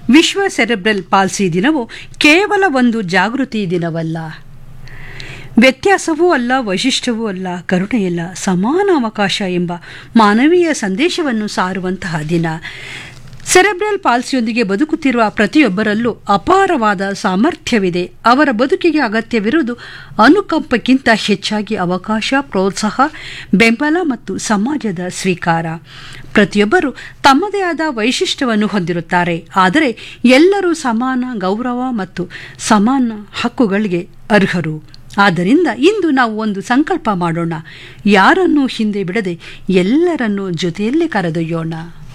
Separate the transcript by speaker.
Speaker 1: ವಿಶ್ವ cerebral policy ದಿನವು ಕೇವಲ ಒಂದು ಜಾಗೃತಿ ದಿನವಲ್ಲ ವ್ಯತ್ಯಾಸವೂ ಅಲ್ಲ ವೈಶಿಷ್ಟ್ಯವೂ ಅಲ್ಲ ಕರುಣೆಯಿಲ್ಲ ಸಮಾನ ಅವಕಾಶ ಎಂಬ ಮಾನವೀಯ ಸಂದೇಶವನ್ನು ಸಾರುವಂತಹ ದಿನ ಸೆರೆಬ್ರಲ್ ಪಾಲ್ಸಿಯೊಂದಿಗೆ ಬದುಕುತ್ತಿರುವ ಪ್ರತಿಯೊಬ್ಬರಲ್ಲೂ ಅಪಾರವಾದ ಸಾಮರ್ಥ್ಯವಿದೆ ಅವರ ಬದುಕಿಗೆ ಅಗತ್ಯವಿರುವುದು ಅನುಕಂಪಕ್ಕಿಂತ ಹೆಚ್ಚಾಗಿ ಅವಕಾಶ ಪ್ರೋತ್ಸಾಹ ಬೆಂಬಲ ಮತ್ತು ಸಮಾಜದ ಸ್ವೀಕಾರ ಪ್ರತಿಯೊಬ್ಬರು ತಮ್ಮದೇ ಆದ ವೈಶಿಷ್ಟ್ಯವನ್ನು ಹೊಂದಿರುತ್ತಾರೆ ಆದರೆ ಎಲ್ಲರೂ ಸಮಾನ ಗೌರವ ಮತ್ತು ಸಮಾನ ಹಕ್ಕುಗಳಿಗೆ ಅರ್ಹರು ಆದ್ದರಿಂದ ಇಂದು ನಾವು ಒಂದು ಸಂಕಲ್ಪ ಮಾಡೋಣ ಯಾರನ್ನೂ ಹಿಂದೆ ಬಿಡದೆ ಎಲ್ಲರನ್ನೂ ಜೊತೆಯಲ್ಲೇ ಕರೆದೊಯ್ಯೋಣ